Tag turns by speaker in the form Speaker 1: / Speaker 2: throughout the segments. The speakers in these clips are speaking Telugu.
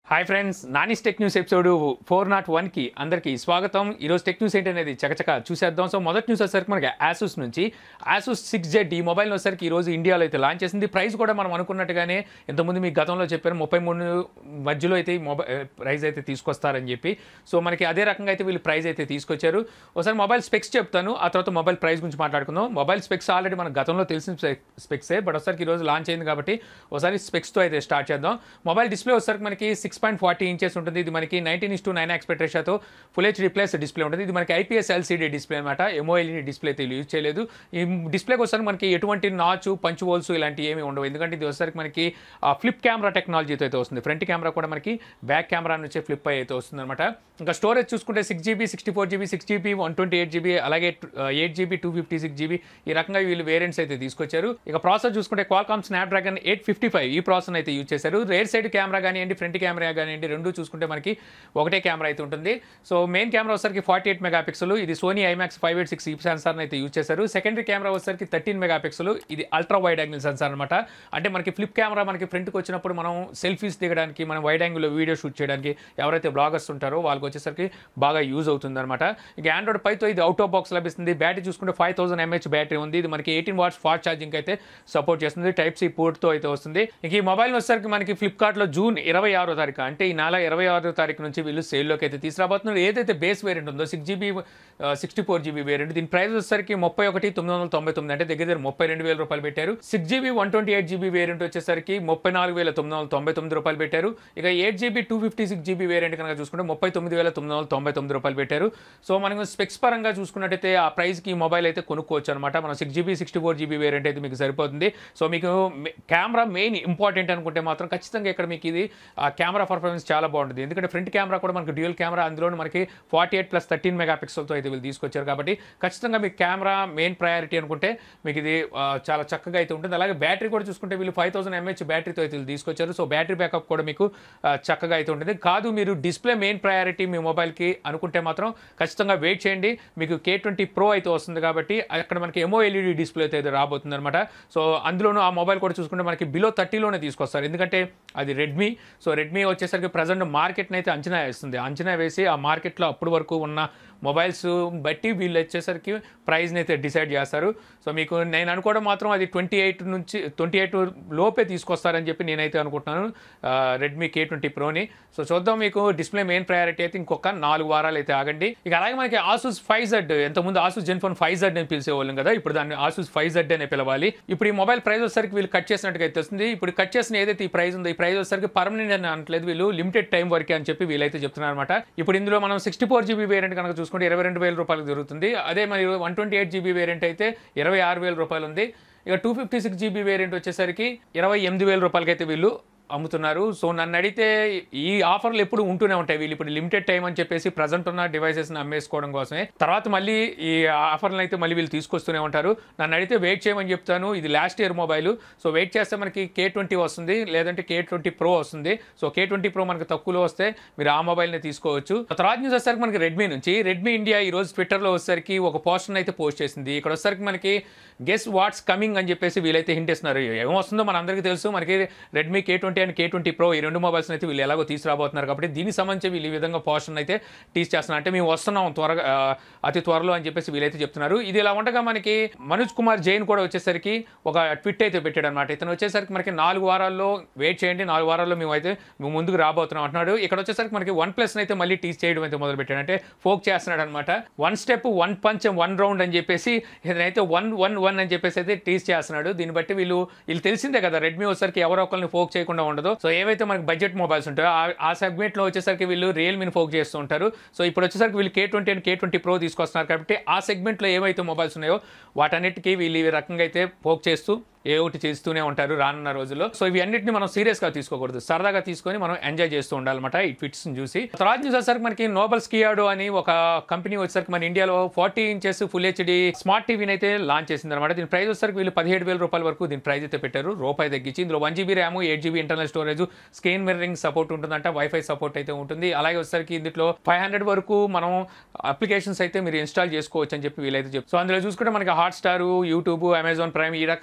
Speaker 1: hi friends Nani's tech news episode four nought వన్కి అందరికీ స్వాగతం ఈరోజు టెక్ న్యూస్ ఏంటనేది చకచక చూసేద్దాం సో మొదటి న్యూస్ వచ్చేసరికి మనకి యాసూస్ నుంచి యాసూస్ సిక్స్ జెడ్ ఈ మొబైల్ వచ్చేసరికి ఈ రోజు ఇండియాలో అయితే లాంచ్ చేసింది ప్రైస్ కూడా మనం అనుకున్నట్టుగానే ఇంతకుముందు మీకు గతంలో చెప్పారు ముప్పై మూడు మధ్యలో అయితే ఈ మొబైల్ ప్రైస్ అయితే తీసుకొస్తారని చెప్పి సో మనకి అదే రకంగా అయితే వీళ్ళు ప్రైస్ అయితే తీసుకొచ్చారు ఒకసారి మొబైల్ స్పెక్స్ చెప్తాను ఆ తర్వాత మొబైల్ ప్రైస్ గురించి మాట్లాడుకుందాం మొబైల్ స్పెక్స్ ఆల్రెడీ మనకు గతంలో తెలిసిన స్పెక్సే బట్ ఒకసారికి ఈరోజు లాంచ్ అయింది కాబట్టి ఒకసారి స్పెక్స్తో అయితే స్టార్ట్ చేద్దాం మొబైల్ డిస్ప్లే వచ్చేసరికి మనకి సిక్స్ పాయింట్ ఫార్టీ ఇంచెస్ ఉంటుంది ఇది మనకి nineteen is to nine aspect రేషియోతో ఫుల్ హెచ్డీ ప్లస్ డిస్ప్లే ఉంటుంది ఇది మనకి ఐపీఎస్ ఎల్సీడీ డిస్ప్లే అనమాట ఎంఓఎల్ఈడి డిస్ప్లే అయితే యూజ్ చేయలేదు ఈ డిస్ప్లేకి వచ్చేసరికి మనకి ఎటువంటి నాచు పంచ్ హోల్స్ ఇలాంటి ఏమీ ఉండవు ఎందుకంటే ఇది వచ్చేసరికి మనకి ఫ్లిప్ కెమెరా టెక్నాలజీతో అయితే వస్తుంది ఫ్రంట్ కెమెరా కూడా మనకి బ్యాక్ కెమెరా నుంచి ఫ్లిప్ అయితే వస్తుంది అనమాట ఇంకా స్టోరేజ్ చూసుకుంటే six GB sixty four GB six GB one twenty eight GB అలాగే eight GB two fifty six GB ఈ రకంగా వీళ్ళు వేరియంట్స్ అయితే తీసుకొచ్చారు ఇక ప్రాసెస్ చూసుకుంటే Qualcomm Snapdragon eight fifty five ఈ ప్రాసెస్ అయితే యూజ్ చేశారు రేర్ సైడ్ కెమెరా కానివ్వండి ఫ్రంట్ కెమెరా కానివ్వండి రెండు చూసుకుంటే మనకి ఒకటే కెమెరా అయితే ఉంటుంది సో మెయిన్ కెమెరా వచ్చేసరికి ఫార్టీ ఎయిట్ మెగా పిక్సెల్ ఇది Sony IMX five eight six ఈ సెన్సార్ అయితే యూజ్ చేశారు సెకండరీ కెమెరా వచ్చేసరికి థర్టీన్ మెగా పిక్సెల్ ఇది అల్ట్రా వైడ్ యాంగిల్ సెన్సార్ అనమాట అంటే మనకి ఫ్లిప్ కెమెరా మనకి ఫ్రంట్కి వచ్చినప్పుడు మనం సెల్ఫీస్ దిగడానికి మనం వైడ్ యాంగిల్ వీడియో షూట్ చేయడానికి ఎవరైతే బ్లాగర్స్ ఉంటారో వాళ్ళకి వచ్చేసరికి బాగా యూజ్ అవుతుంది అనమాట ఇక ఆండ్రాయిడ్ పైతో ఇది అవుట్ ఆఫ్ బాక్స్ లభిస్తుంది బ్యాటరీ చూసుకుంటే ఫైవ్ థౌసండ్ ఎంహెచ్ బ్యాటరీ ఉంది ఇది మనకి ఎయిటీన్ వాట్స్ ఫాస్ట్ ఛార్జింగ్ అయితే సపోర్ట్ చేస్తుంది టైప్ సి పోర్ట్తో అయితే వస్తుంది ఇక ఈ మొబైల్ వచ్చేసరికి మనకి ఫ్లిప్కార్ట్లో జూన్ ఇరవై ఆరో తారీఖు అంటే ఈ నెల ఇరవై ఆరో తారీఖు నుంచి వీళ్ళు సేల్లోకి అయితే తీసుకురాబోతున్నారు ఏదైతే బేస్ వేరియంట్ ఉందో six GB sixty four GB variant దీని ప్రైస్ వచ్చేసరికి ముప్పై ఒకటి తొమ్మిది వందల తొంభై తొమ్మిది అంటే దగ్గర దగ్గర ముప్పై రెండు వేల రూపాయలు పెట్టారు six GB one twenty eight GB variant వచ్చేసరికి ముప్పై నాలుగు వేల తొమ్మిది వందల తొంభై తొమ్మిది రూపాయలు పెట్టారు ఇక eight GB two fifty six GB variant కనుక చూసుకుంటే ముప్పై తొమ్మిది వేల తొమ్మిది వందల తొంభై తొమ్మిది రూపాయలు పెట్టారు సో మనం స్పెక్స్ పరంగా చూసుకున్నట్టయితే ఆ ప్రైస్కి ఈ మొబైల్ అయితే కొనుక్కోవచ్చు అనమాట మనం six GB sixty four GB variant అయితే మీకు సరిపోతుంది సో మీకు కెమెరా మెయిన్ ఇంపార్టెంట్ అనుకుంటే మాత్రం ఖచ్చితంగా ఇక్కడ మీకు ఇది ఆ కెమెరా పర్ఫార్మెన్స్ చాలా బాగుంటుంది ఎందుకంటే ఫ్రంట్ కెమెరా కూడా మనకి డ్యూయల్ కెమెరా అందులో మనకి forty eight plus thirteen mega పిక్సెల్తో అయితే వీళ్ళు తీసుకొచ్చారు కాబట్టి ఖచ్చితంగా మీకు కెమెరా మెయిన్ ప్రయారిటీ అనుకుంటే మీకు ఇది ఆ, చాలా చక్కగా అయితే ఉంటుంది అలాగే బ్యాటరీ కూడా చూసుకుంటే వీళ్ళు ఫైవ్ థౌసండ్ ఎంహెచ్ బ్యాటరీతో అయితే వీళ్ళు తీసుకొచ్చారు సో బ్యాటరీ బ్యాకప్ కూడా మీకు ఆ, చక్కగా అయితే ఉంటుంది కాదు మీరు డిస్ప్లే మెయిన్ ప్రయారిటీ మీ మొబైల్కి అనుకుంటే మాత్రం ఖచ్చితంగా వెయిట్ చేయండి మీకు కే ట్వంటీ ప్రో అయితే వస్తుంది కాబట్టి అక్కడ మనకి ఎంఓ ఎల్ఈడి డిస్ప్లే అయితే రాబోతుంది అనమాట సో అందులోనూ ఆ మొబైల్ కూడా చూసుకుంటే మనకి బిలో థర్టీలోనే తీసుకొస్తారు ఎందుకంటే అది రెడ్మీ సో రెడ్మీ వచ్చేసరికి ప్రజెంట్ మార్కెట్ని అయితే అంచనా వేస్తుంది అంచనా వేసి ఆ మార్కెట్లో అప్పటి వరకు ఉన్న మొబైల్స్ బట్టి వీళ్ళు వచ్చేసరికి ప్రైస్ని అయితే డిసైడ్ చేస్తారు సో మీకు నేను అనుకోవడం మాత్రం అది ట్వంటీ ఎయిట్ నుంచి ట్వంటీ ఎయిట్ లోపే తీసుకొస్తారని చెప్పి నేనైతే అనుకుంటున్నాను రెడ్మీ కే ట్వంటీ ప్రోని సో చూద్దాం మీకు డిస్ప్లే మెయిన్ ప్రయారిటీ అయితే ఇంకొక నాలుగు వారాలు అయితే ఆగండి ఇక అలాగే మనకి ఆసూస్ ఫైవ్ జెడ్ ఎంతకుముందు ఆసూస్ జెన్ఫోన్ ఫైవ్ జెడ్ అని పిలిచేవాళ్ళం కదా ఇప్పుడు దాన్ని ఆసూస్ ఫైవ్ జెడ్ అనే పిలవాలి ఇప్పుడు ఈ మొబైల్ ప్రైస్ వచ్చేసరికి వీళ్ళు కట్ చేసినట్టుగా అయితే వస్తుంది ఇప్పుడు కట్ చేసిన ఏదైతే ఈ ప్రైస్ ఉందో ఈ ప్రైస్ వచ్చేసరికి పర్మనెంట్ అని అనట్లేదు వీళ్ళు లిమిటెడ్ టైం వరకే అని చెప్పి వీళ్ళైతే చెప్తున్నారు అనమాట ఇప్పుడు ఇందులో మనం సిక్స్టీ ఫోర్ జీబీ వేరియంట్ కనుక చూసుకుంటే ఇరవై రెండు వేల రూపాయలకు దొరుకుతుంది అదే మరి one twenty eight GB variant అయితే ఇరవై ఆరు వేల రూపాయలు ఉంది ఇక two fifty six GB variant వచ్చేసరికి ఇరవై ఎనిమిది వేల రూపాయలకి అయితే వీళ్ళు అమ్ముతున్నారు సో నన్ను అడిగితే ఈ ఆఫర్లు ఎప్పుడు ఉంటూనే ఉంటాయి వీళ్ళు ఇప్పుడు లిమిటెడ్ టైం అని చెప్పేసి ప్రజెంట్ ఉన్న డివైసెస్ని అమ్మేసుకోవడం కోసమే తర్వాత మళ్ళీ ఈ ఆఫర్లను అయితే మళ్ళీ వీళ్ళు తీసుకొస్తూనే ఉంటారు నన్ను అడిగితే వెయిట్ చేయమని చెప్తాను ఇది last year mobile so wait చేస్తే మనకి కే ట్వంటీ వస్తుంది లేదంటే కే ట్వంటీ ప్రో వస్తుంది సో కే ట్వంటీ ప్రో మనకి తక్కువలో వస్తే మీరు ఆ మొబైల్ని తీసుకోవచ్చు తర్వాత న్యూస్ వచ్చేసరికి మనకి రెడ్మీ నుంచి రెడ్మీ ఇండియా ఈ రోజు ట్విట్టర్లో వచ్చేసరికి ఒక పోస్టర్ అయితే పోస్ట్ చేసింది ఇక్కడ వచ్చేసరికి మనకి గెస్ వాట్స్ కమింగ్ అని చెప్పేసి వీళ్ళైతే హింట్ ఇస్తున్నారు ఏమొస్తుందో మన అందరికీ తెలుసు మనకి Redmi K twenty and K twenty pro ఈ రెండు మొబైల్స్ అయితే వీళ్ళు ఎలాగో తీసుకురాబోతున్నారు కాబట్టి దీనికి సంబంధించి వీళ్ళు ఈ విధంగా పోస్టర్ అయితే టీస్ చేస్తున్నారు అంటే మేము వస్తున్నాం త్వరగా ఆ, అతి త్వరలో అని చెప్పేసి వీళ్ళైతే చెప్తున్నారు ఇది ఇలా ఉండగా మనకి మనోజ్ కుమార్ జైన్ కూడా వచ్చేసరికి ఒక ట్విట్ అయితే పెట్టాడు అనమాట ఇతను వచ్చేసరికి మనకి నాలుగు వారాల్లో వెయిట్ చేయండి నాలుగు వారాల్లో మేము అయితే మేము ముందుకు రాబోతున్నాం అంటున్నాడు ఇక్కడ వచ్చేసరికి మనకి వన్ ప్లస్ అయితే మళ్ళీ టీస్ చేయడం అయితే మొదలు పెట్టాడు అంటే ఫోక్ చేస్తున్నాడు అనమాట one step one punch one round అని చెప్పేసి ఇతనైతే వన్ వన్ వన్ అని చెప్పేసి అయితే టీస్ చేస్తున్నాడు దీన్ని బట్టి వీళ్ళు వీళ్ళు తెలిసిందే కదా రెడ్మీ వచ్చేసరికి ఎవరో ఒకరిని ఫోక్ చేయకుండా ఉండదు సో ఏవైతే మనకి బడ్జెట్ మొబైల్స్ ఉంటాయో ఆ- ఆ సెగ్మెంట్ లో వచ్చేసరికి వీళ్ళు రియల్మీని ఫోక్ చేస్తూ ఉంటారు సో ఇప్పుడు వచ్చేసరికి వీళ్ళు K twenty and K twenty pro తీసుకొస్తున్నారు కాబట్టి ఆ సెగ్మెంట్ లో ఏవైతే మొబైల్స్ ఉన్నాయో వాటన్నిటికీ వీళ్ళు ఈ రకంగా అయితే ఫోక్ చేస్తూ ఏ ఒకటి చేస్తూనే ఉంటారు రానున్న రోజుల్లో సో ఇవి అన్నిటిని మనం సీరియస్ గా తీసుకోకూడదు సరదాగా తీసుకొని మనం ఎంజాయ్ చేస్తూ ఉండాలన్నమాట ఈ ఫిట్స్ చూసి తర్వాత న్యూస్ వచ్చేసరికి మనకి నోబల్ స్కియాడో అని ఒక కంపెనీ వచ్చేసరికి మన ఇండియాలో forty inches full HD smart టీవీని అయితే లాంచ్ చేసింది అనమాట దీని ప్రైస్ వచ్చేసరికి వీళ్ళు పదిహేడు వేల రూపాయల వరకు దీని ప్రైస్ అయితే పెట్టారు రూపాయి తగ్గించి ఇందులో one GB RAM eight GB internal storage screen mirroring support ఉంటుందంట వైఫై సపోర్ట్ అయితే ఉంటుంది అలాగే వచ్చేసరికి ఇందులో ఫైవ్ హండ్రెడ్ వరకు మనం అప్లికేషన్స్ అయితే మీరు ఇన్స్టాల్ చేసుకోవచ్చు అని చెప్పి వీలైతే చెప్తారు సో అందులో చూసుకుంటే మనకి Hotstar YouTube Amazon Prime ఈ రకంగా చాలా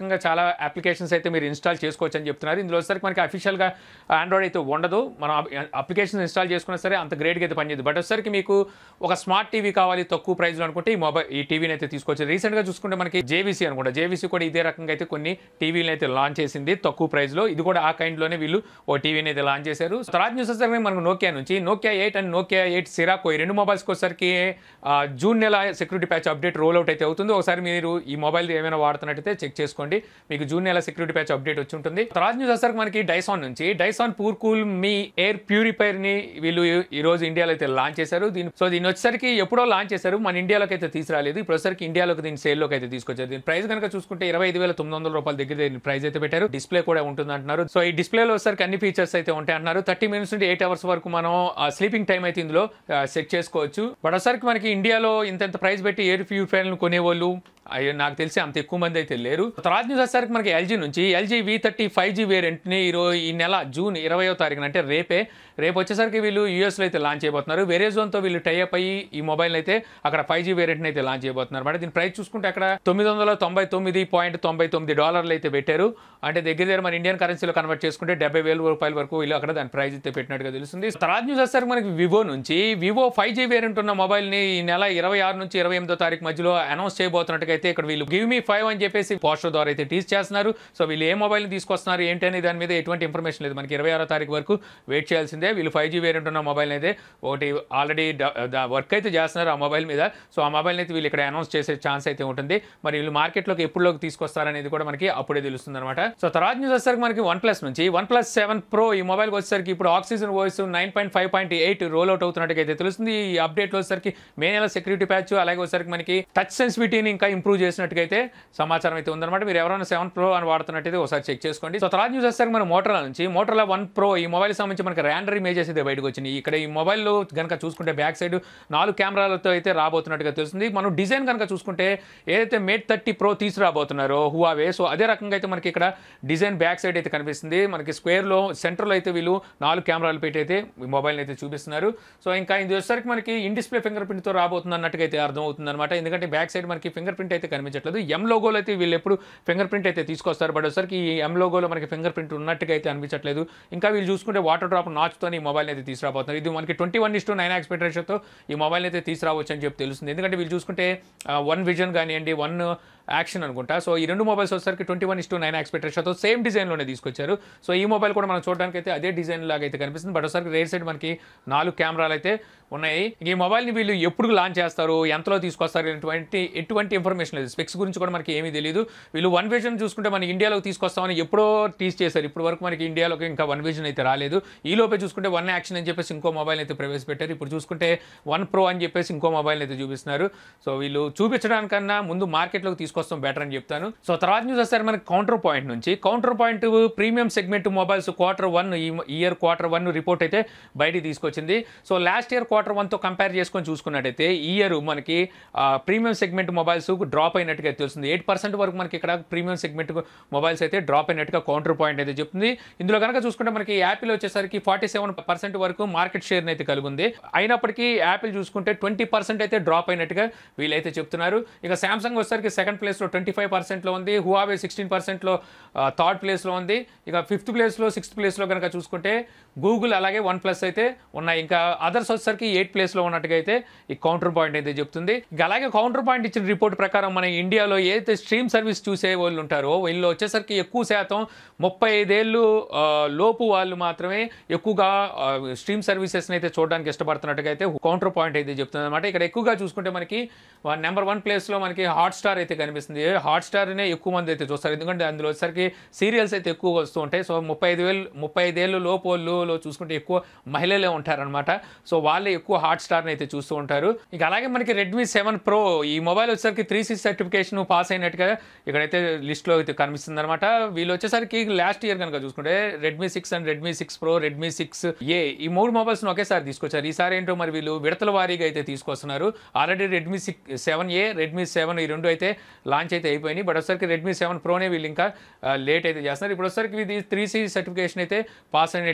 Speaker 1: అప్లికేషన్స్ అయితే మీరు ఇన్స్టాల్ చేసుకోవచ్చు అని చెప్తున్నారు ఇందులో వచ్చేసరికి మనకి అఫీషియల్గా ఆండ్రాయిడ్ అయితే ఉండదు మనం అప్లికేషన్ ఇన్స్టాల్ చేసుకున్నా సరే అంత గ్రేట్గా అయితే పనిచేయదు బట్ వచ్చేసరికి మీకు ఒక స్మార్ట్ టీవీ కావాలి తక్కువ ప్రైస్లో అనుకుంటే ఈ మొబైల్ ఈ టీవీని అయితే తీసుకోవచ్చు రీసెంట్గా చూసుకుంటే మనకి జేవీసీ అనుకుంటా జేవీసీ కూడా ఇదే రకంగా అయితే కొన్ని టీవీలు అయితే లాంచ్ చేసింది తక్కువ ప్రైస్లో ఇది కూడా ఆ కైండ్లోనే వీళ్ళు ఓ టీవీని అయితే లాంచ్ చేశారు తర్వాత న్యూస్ వచ్చేసరికి మనకు నోకియా నుంచి Nokia eight and Nokia eight Sirocco ఈ రెండు మొబైల్స్కి వచ్చేసరికి ఆ, జూన్ నెల security patch update roll out అయితే అవుతుంది ఒకసారి మీరు ఈ మొబైల్ ఏమైనా వాడుతున్నట్టయితే చెక్ చేసుకోండి మీకు జూన్ నెల సెక్యూరిటీ ప్యాచ్ అప్డేట్ వచ్చి ఉంటుంది తర్వాత న్యూస్ వచ్చేసరికి మనకి డైసాన్ నుంచి Dyson Pure Cool Me air purifier ని వీళ్ళు ఈ రోజు ఇండియాలో అయితే లాంచ్ చేశారు దీని సో దీని వచ్చేసరికి ఎప్పుడో లాంచ్ చేశారు మన ఇండియాలోకి అయితే తీసుకురాలేదు ఇప్పుడు వచ్చేసరికి ఇండియాలోకి దీని సేల్లోకి అయితే తీసుకొచ్చారు దీని ప్రైస్ కనుక చూసుకుంటే ఇరవై ఐదు వేల తొమ్మిది వందల రూపాయల దగ్గర దీని ప్రైస్ అయితే పెట్టారు డిస్ప్లే కూడా ఉంటుంది అంటున్నారు సో ఈ డిస్ప్లేలో వచ్చేసరికి అన్ని ఫీచర్స్ అయితే ఉంటాయి అంటున్నారు థర్టీ మినిట్స్ నుండి ఎయిట్ అవర్స్ వరకు మనం స్లీపింగ్ టైం అయితే ఇందులో సెట్ చేసుకోవచ్చు బట్ వచ్చేసరికి మనకి ఇండియాలో ఇంత ఇంత ప్రైస్ పెట్టి ఎయిర్ ప్యూరిఫైర్లు కొనేవాళ్ళు అయ్యో నాకు తెలిసి అంత ఎక్కువ మంది అయితే లేరు తర్వాత న్యూస్ వచ్చేసరికి మనకి ఎల్జీ నుంచి LG V thirty five G వేరియంట్ని ఈరోజు ఈ నెల జూన్ ఇరవయో తారీఖున అంటే రేపే రేపు వచ్చేసరికి వీళ్ళు యూఎస్లో అయితే లాంచ్ చేయబోతున్నారు వేరే జోన్తో వీళ్ళు టైఅప్ అయ్యి ఈ మొబైల్ అయితే అక్కడ ఫైవ్ జీ వేరియంట్ని అయితే లాంచ్ చేయబోతున్నారు అనమాట దీని ప్రైస్ చూసుకుంటే అక్కడ తొమ్మిది వందల తొంభై తొమ్మిది పాయింట్ తొంభై తొమ్మిది డాలర్లు అయితే పెట్టారు అంటే దగ్గర దగ్గర మన ఇండియన్ కరెన్సీలో కన్వర్ట్ చేసుకుంటే డెబ్బై వేల రూపాయల వరకు వీళ్ళు అక్కడ దాని ప్రైస్ అయితే పెట్టినట్టుగా తెలుస్తుంది తర్వాత న్యూస్ వచ్చేసరికి మనకి వివో నుంచి వివో ఫైవ్ జీ వేరియంట్ ఉన్న మొబైల్ని ఈ నెల ఇరవై ఆరు నుంచి ఇరవై ఎనిమిదో తారీఖు మధ్యలో అనౌన్స్ చేయబోతున్నట్టుగా అయితే ఇక్కడ వీళ్ళు గివ్ మీ ఫైవ్ అని చెప్పేసి పోస్టర్ ద్వారా అయితే టీస్ చేస్తున్నారు సో వీళ్ళు ఏ మొబైల్ని తీసుకొస్తున్నారు ఏంటి అని దాని మీద ఎటువంటి ఇన్ఫర్మేషన్ లేదు మనకి ఇరవై ఆరో తారీఖు వరకు వెయిట్ చేయాల్సిందే వీళ్ళు ఫైవ్ జీ వేరియంట్ ఉన్న మొబైల్ అయితే ఒకటి ఆల్రెడీ వర్క్ అయితే చేస్తున్నారు ఆ మొబైల్ మీద సో ఆ మొబైల్ అయితే వీళ్ళు ఇక్కడ అనౌన్స్ చేసే ఛాన్స్ అయితే ఉంటుంది మరి వీళ్ళు మార్కెట్లోకి ఎప్పుడులోకి తీసుకొస్తారనేది కూడా మనకి అప్పుడే తెలుస్తుంది అనమాట సో తర్వాత న్యూస్ వచ్చేసరికి మనకి వన్ ప్లస్ నుంచి వన్ ప్లస్ సెవెన్ ప్రో ఈ మొబైల్ వచ్చేసరికి ఇప్పుడు Oxygen OS nine point five point eight roll out అవుతున్నట్టుగా అయితే తెలుస్తుంది ఈ అప్డేట్ వచ్చేసరికి మే నెల సెక్యూరిటీ ప్యాచ్ అలాగే వచ్చేసరికి మనకి టచ్ సెన్సిటివిటీని ఇంకా ఇంప్రూవ్ చేసినట్టుగా అయితే సమాచారం అయితే ఉందన్నమాట మీరు ఎవరైనా సెవెన్ ప్రో అని వాడుతున్నట్టయితే ఒకసారి చెక్ చేసుకోండి సో తర్వాత న్యూస్ వచ్చేసరికి మన మోటరోలా నుంచి మోటరోలా వన్ ప్రో ఈ మొబైల్ సంబంధించి మనకి ర్యాండర్ ఇమేజెస్ అయితే బయటకు వచ్చినాయి ఇక్కడ ఈ మొబైల్లో కనుక చూసుకుంటే బ్యాక్ సైడ్ నాలుగు కెమెరాలతో అయితే రాబోతున్నట్టుగా తెలుస్తుంది మనం డిజైన్ కనుక చూసుకుంటే ఏదైతే మేట్ థర్టీ ప్రో తీసుకురాబోతున్నారో హువావే సో అదే రకంగా అయితే మనకి ఇక్కడ డిజైన్ బ్యాక్ సైడ్ అయితే కనిపిస్తుంది మనకి స్క్వేర్లో సెంటర్లో అయితే వీళ్ళు నాలుగు కెమెరాలు పెట్టి అయితే ఈ మొబైల్ని అయితే చూపిస్తున్నారు సో ఇంకా ఇది వచ్చేసరికి మనకి ఇన్ డిస్ప్లే ఫింగర్ ప్రింట్తో రాబోతుంది అన్నట్టుగా అయితే అర్థమవుతుంది అనమాట ఎందుకంటే బ్యాక్ సైడ్ మనకి ఫింగర్ ప్రింట్ అయితే కనిపించట్లేదు ఎం లోగోలో అయితే వీళ్ళు ఎప్పుడు ఫింగర్ ప్రింట్ అయితే తీసుకొస్తారు బట్ వచ్చేసరికి ఈ ఎం లోగోలో మనకి ఫింగర్ ప్రింట్ ఉన్నట్టుగా అయితే అనిపించట్లేదు ఇంకా వీళ్ళు చూసుకుంటే వాటర్ డ్రాప్ నాచ్తో ఈ మొబైల్ అయితే తీసుకురాబోతున్నారు ఇది మనకి twenty one is to nine aspect రేషియోతో ఈ మొబైల్ అయితే తీసుకురావచ్చు అని చెప్పి తెలుస్తుంది ఎందుకంటే వీళ్ళు చూసుకుంటే వన్ విజన్ కానివ్వండి వన్ యాక్షన్ అనుకుంటా సో ఈ రెండు మొబైల్స్ వచ్చేసరికి twenty one is to nine aspect రేషియోతో సేమ్ డిజైన్లోనే తీసుకొచ్చారు సో ఈ మొబైల్ కూడా మనం చూడడానికి అయితే అదే డిజైన్ లాగా అయితే కనిపిస్తుంది బట్ ఒకసారి రేర్ సైడ్ మనకి నాలుగు కెమెరాలు అయితే ఉన్నాయి ఈ మొబైల్ని వీళ్ళు ఎప్పుడు లాంచ్ చేస్తారు ఎంతలో తీసుకొస్తారు ఎటువంటి ఎటువంటి ఇన్ఫర్మేషన్ లేదు స్పెక్స్ గురించి కూడా మనకి ఏమీ తెలియదు వీళ్ళు వన్ విజన్ చూసుకుంటే మన ఇండియాలోకి తీసుకొస్తామని ఎప్పుడో టీస్ చేశారు ఇప్పుడు వరకు మనకి ఇండియాలోకి ఇంకా వన్ విజన్ అయితే రాలేదు ఈ లోపే చూసుకుంటే వన్ యాక్షన్ అని చెప్పేసి ఇంకో మొబైల్ అయితే ప్రవేశపెట్టారు ఇప్పుడు చూసుకుంటే వన్ ప్రో అని చెప్పేసి ఇంకో మొబైల్ అయితే చూపిస్తున్నారు సో వీళ్ళు చూపించడానికన్నా ముందు మార్కెట్లోకి తీసుకొస్తాం బెటర్ అని చెప్తాను సో తర్వాత న్యూస్ వస్తారు మనకి కౌంటర్ పాయింట్ నుంచి Counterpoint premium segment mobiles quarter one ఈ ఇయర్ క్వార్టర్ వన్ రిపోర్ట్ అయితే బయటికి తీసుకొచ్చింది సో లాస్ట్ ఇయర్ క్వార్టర్ వన్తో కంపేర్ చేసుకొని చూసుకున్నట్టయితే ఈ ఇయర్ మనకి ప్రీమియం సెగ్మెంట్ మొబైల్స్ డ్రాప్ అయినట్టుగా తెలుస్తుంది ఎయిట్ పర్సెంట్ వరకు మనకి ఇక్కడ ప్రీమియం సెగ్మెంట్ మొబైల్స్ అయితే డ్రాప్ అయినట్టుగా కౌంటర్ పాయింట్ అయితే చెప్తుంది ఇందులో కనుక చూసుకుంటే మనకి యాపిల్ వచ్చేసరికి ఫార్టీ సెవెన్ పర్సెంట్ వరకు మార్కెట్ షేర్ అయితే కలిగి ఉంది అయినప్పటికీ యాపిల్ చూసుకుంటే ట్వంటీ పర్సెంట్ అయితే డ్రాప్ అయినట్టుగా వీళ్ళైతే చెప్తున్నారు ఇక సామ్సంగ్ వచ్చేసరికి సెకండ్ ప్లేస్లో ట్వంటీ ఫైవ్ పర్సెంట్లో ఉంది హువావే సిక్స్టీన్ పర్సెంట్లో థర్డ్ ప్లేస్లో ఉంది ఇక ఫిఫ్త్ ప్లేస్లో సిక్స్త్ ప్లేస్లో కనుక చూసుకుంటే గూగుల్ అలాగే వన్ ప్లస్ అయితే ఉన్నాయి ఇంకా అదర్స్ వచ్చేసరికి ఎయిట్ ప్లేస్లో ఉన్నట్టుగా అయితే ఈ కౌంటర్ పాయింట్ అయితే చెప్తుంది ఇక అలాగే కౌంటర్ పాయింట్ ఇచ్చిన రిపోర్ట్ ప్రకారం మన ఇండియాలో ఏదైతే స్ట్రీమ్ సర్వీస్ చూసే వాళ్ళు ఉంటారో వీళ్ళు వచ్చేసరికి ఎక్కువ శాతం ముప్పై ఐదేళ్ళు ఆ, లోపు వాళ్ళు మాత్రమే ఎక్కువగా స్ట్రీమ్ సర్వీసెస్ని అయితే చూడడానికి ఇష్టపడుతున్నట్టుగా అయితే కౌంటర్ పాయింట్ అయితే చెప్తుంది అనమాట ఇక్కడ ఎక్కువగా చూసుకుంటే మనకి నెంబర్ వన్ ప్లేస్లో మనకి హాట్ స్టార్ అయితే కనిపిస్తుంది హాట్ స్టార్నే ఎక్కువ మంది అయితే చూస్తారు ఎందుకంటే అందులో వచ్చేసరికి సీరియల్స్ అయితే ఎక్కువ వస్తూ ఉంటాయి సో ముప్పై ఐదు వేలు ముప్పై ఐదేళ్ళు లోపు వాళ్ళులో చూసుకుంటే ఎక్కువ మహిళలే ఉంటారనమాట సో వాళ్ళే ఎక్కువ హాట్ స్టార్ని అయితే చూస్తూ ఉంటారు ఇక అలాగే మనకి రెడ్మీ సెవెన్ ప్రో ఈ మొబైల్ వచ్చేసరికి త్రీ సిక్స్ సర్టిఫికేషన్ పాస్ అయినట్టుగా ఇక్కడైతే లిస్ట్లో అయితే కనిపిస్తుంది అనమాట వీళ్ళు వచ్చేసరికి లాస్ట్ ఇయర్ కనుక చూసుకుంటే Redmi six and Redmi six pro Redmi six A ఈ మూడు మొబైల్స్ ఒకేసారి తీసుకొచ్చారు ఈసారి ఏంటో మరి వీళ్ళు విడతల వారీగా అయితే తీసుకొస్తున్నారు already Redmi six seven A Redmi seven ఈ రెండు అయితే లాంచ్ అయితే అయిపోయినాయి బట్ వచ్చేసరికి రెడ్మీ సెవెన్ ప్రోనే వీళ్ళు ఇంకా లేట్ అయితే చేస్తున్నారు ఇప్పుడు వచ్చేసరికి ఇది త్రీ సి సర్టిఫికేషన్ అయితే పాస్ అయినట్టుగా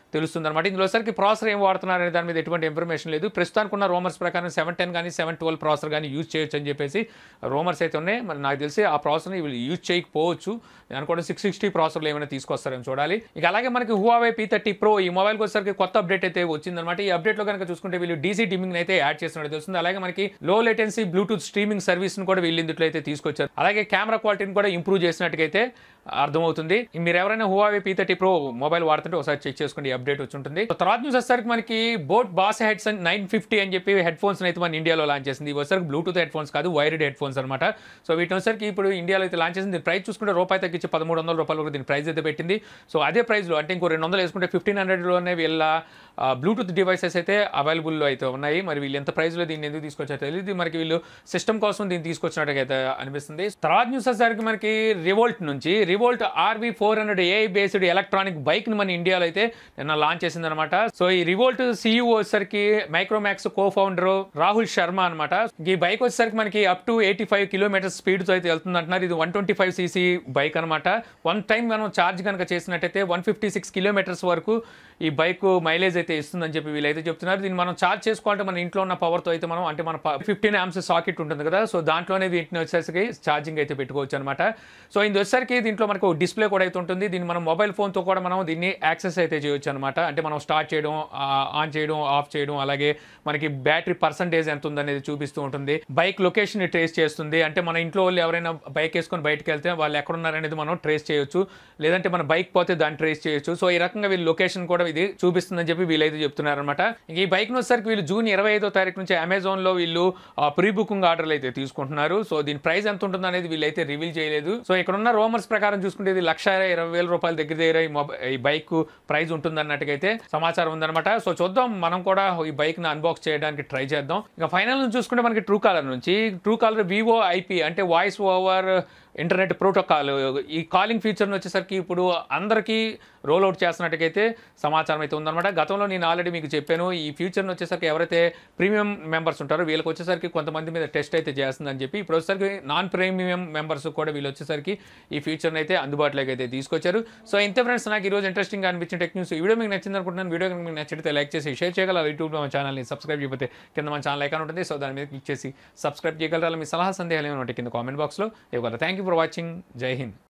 Speaker 1: తెలుస్తుంది అనమాట ఇందులో సరికి ప్రాసెసర్ ఏం వాడుతున్నారు అనే దాని మీద ఎటువంటి ఇన్ఫర్మేషన్ లేదు ప్రస్తుతానికి ఉన్న రోమర్స్ ప్రకారం సెవెన్ టెన్ కానీ సెవెన్ ట్వెల్వ్ ప్రాసెసర్ కానీ యూజ్ చేయొచ్చు అని చెప్పేసి రోమర్స్ అయితే ఉన్నాయి మరి నాకు తెలిసి ఆ ప్రాసెసర్ని వీళ్ళు యూజ్ చేయకపోవచ్చు నేను అనుకోవడం సిక్స్ సిక్స్టీ ప్రాసెసర్లు ఏమైనా తీసుకొస్తారని చూడాలి ఇక అలాగే మనకి హువావే పీ థర్టీ ప్రో ఈ మొబైల్కి వచ్చేసరికి కొత్త అప్డేట్ అయితే వచ్చిందనమాట ఈ అప్డేట్లో కనుక చూసుకుంటే వీళ్ళు డీసీ డిమ్మింగ్ అయితే యాడ్ చేస్తున్నట్టు తెలుస్తుంది అలాగే మనకి లో లేటెన్సీ బ్లూటూత్ స్ట్రీమింగ్ సర్వీస్ ను కూడా వీళ్ళు ఇందులో అయితే తీసుకొచ్చారు అలాగే కెమెరా క్వాలిటీని కూడా ఇంప్రూవ్ చేసినట్టుగైతే అర్థమవుతుంది మీరు ఎవరైనా Huawei P thirty pro mobile వాడుతుంటే ఒకసారి చెక్ చేసుకోండి ఈ అప్డేట్ వచ్చి ఉంటుంది సో తర్వాత న్యూస్ వచ్చేసరికి మనకి boat bass heads nine fifty అని చెప్పి హెడ్ ఫోన్స్ అయితే మన ఇండియాలో లాంచ్ చేసింది ఇవి వచ్చేసరికి బ్లూటూత్ హెడ్ ఫోన్స్ కాదు వైర్డ్ హెడ్ ఫోన్స్ అనమాట సో వీటిని వచ్చేసరికి ఇప్పుడు ఇండియాలో అయితే లాంచ్ చేసింది దీని ప్రైస్ చూసుకుంటే రూపాయి తగ్గించి పదమూడు వందల రూపాయలు వరకు దీని ప్రైస్ అయితే పెట్టింది సో అదే ప్రైస్లో అంటే ఇంకో రెండు వందలు వేసుకుంటే ఫిఫ్టీన్ హండ్రెడ్లోనే వీళ్ళ బ్లూటూత్ డివైసెస్ అయితే అవైలబుల్లో అయితే ఉన్నాయి మరి వీళ్ళు ఎంత ప్రైస్లో దీన్ని ఎందుకు తీసుకొచ్చారో తెలియదు మనకి వీళ్ళు సిస్టమ్ కోసం దీన్ని తీసుకొచ్చినట్టుగా అయితే అనిపిస్తుంది తర్వాత న్యూస్ వచ్చేసరికి మనకి రివోల్ట్ నుంచి Revolt RV four hundred AI based electronic bike ని మన ఇండియాలో అయితే నిన్న లాంచ్ చేసింది అనమాట సో ఈ రివోల్ట్ సిఇఓ వచ్చేసరికి Micromax co founder Rahul Sharma అనమాట ఈ బైక్ వచ్చేసరికి మనకి up to eighty five kilometres speed తో అయితే వెళ్తుంది అంటున్నారు ఇది one twenty five CC bike అనమాట వన్ టైం మనం ఛార్జ్ కనుక చేసినట్టయితే వన్ ఫిఫ్టీ సిక్స్ కిలోమీటర్స్ వరకు ఈ బైక్ మైలేజ్ అయితే ఇస్తుందని చెప్పి వీళ్ళైతే చెప్తున్నారు దీన్ని మనం ఛార్జ్ చేసుకోవాలంటే మన ఇంట్లో ఉన్న పవర్తో అయితే మనం అంటే మన ఫిఫ్టీన్ యామ్స్ సాకెట్ ఉంటుంది కదా సో దాంట్లోనే వీటిని వచ్చేసరికి ఛార్జింగ్ అయితే పెట్టుకోవచ్చు అనమాట సో ఇది వచ్చేసరికి దీంట్లో మనకు డిస్ప్లే కూడా అయితే ఉంటుంది దీన్ని మనం మొబైల్ ఫోన్తో కూడా మనం దీన్ని యాక్సెస్ అయితే చేయొచ్చు అనమాట అంటే మనం స్టార్ట్ చేయడం ఆన్ చేయడం ఆఫ్ చేయడం అలాగే మనకి బ్యాటరీ పర్సంటేజ్ ఎంత ఉందనేది చూపిస్తూ ఉంటుంది బైక్ లొకేషన్ ట్రేస్ చేస్తుంది అంటే మన ఇంట్లో వాళ్ళు ఎవరైనా బైక్ వేసుకొని బయటకు వెళ్తే వాళ్ళు ఎక్కడ ఉన్నారనేది మనం ట్రేస్ చేయొచ్చు లేదంటే మన బైక్ పోతే దాన్ని ట్రేస్ చేయొచ్చు సో ఈ రకంగా వీళ్ళు లొకేషన్ కూడా ఇది చూపిస్తుందని చెప్పి వీళ్ళైతే చెప్తున్నారు అనమాట ఈ బైక్ వచ్చేసరికి వీళ్ళు జూన్ ఇరవై ఐదో తారీఖు నుంచి అమెజాన్ లో వీళ్ళు ప్రీ బుకింగ్ ఆర్డర్లు అయితే తీసుకుంటున్నారు సో దీని ప్రైస్ ఎంత ఉంటుంది అనేది వీళ్ళైతే రివీల్ చేయలేదు సో ఇక్కడ ఉన్న రోమర్స్ ప్రకారం చూసుకుంటే ఇది లక్ష ఇరవై వేల రూపాయల దగ్గర దగ్గర ఈ మొబైల్ ఈ బైక్ ప్రైస్ ఉంటుంది అన్నట్టుగైతే సమాచారం ఉందన్నమాట సో చూద్దాం మనం కూడా ఈ బైక్ ని అన్బాక్స్ చేయడానికి ట్రై చేద్దాం ఇక ఫైనల్ నుంచి చూసుకుంటే మనకి ట్రూ కాలర్ నుంచి ట్రూ కాలర్ వివో ఐపీ అంటే వాయిస్ ఓవర్ ఇంటర్నెట్ ప్రోటోకాల్ ఈ కాలింగ్ ఫీచర్ని వచ్చేసరికి ఇప్పుడు అందరికీ రోల్ అవుట్ చేస్తున్నట్టుకైతే సమాచారం అయితే ఉందన్నమాట గతంలో నేను ఆల్రెడీ మీకు చెప్పాను ఈ ఫ్యూచర్ని వచ్చేసరికి ఎవరైతే ప్రీమియం మెంబర్స్ ఉంటారో వీళ్ళకి వచ్చేసరికి కొంతమంది మీద టెస్ట్ అయితే చేస్తుందని చెప్పి ఇప్పుడు వచ్చేసరికి నాన్ ప్రీమియం మెంబర్స్ కూడా వీళ్ళు వచ్చేసరికి ఈ ఫ్యూచర్ని అయితే అందుబాటులోకి అయితే తీసుకొచ్చారు సో ఇంత ఫ్రెండ్స్ నాకు ఈరోజు ఇంట్రెస్టింగ్ అనిపించిన టెక్ న్యూస్ ఈ వీడియో మీకు నచ్చింది అనుకుంటున్నాను వీడియో కనుక మీకు నచ్చితే లైక్ చేసి షేర్ చేయగలరు యూట్యూబ్ మన ఛానల్ని సబ్స్క్రైబ్ చేయకపోతే కింద మన ఛానల్ ఐకాన్ ఉంటుంది సో దాని మీద క్లిక్ చేసి సబ్స్క్రైబ్ చేయగలరా మీ సలహా సందేహాలు ఏమైనా ఉంటే కింద కామెంట్ బాక్స్లో ఇవ్వగలరు థ్యాంక్ యూ ఫర్ వాచింగ్ జై హింద్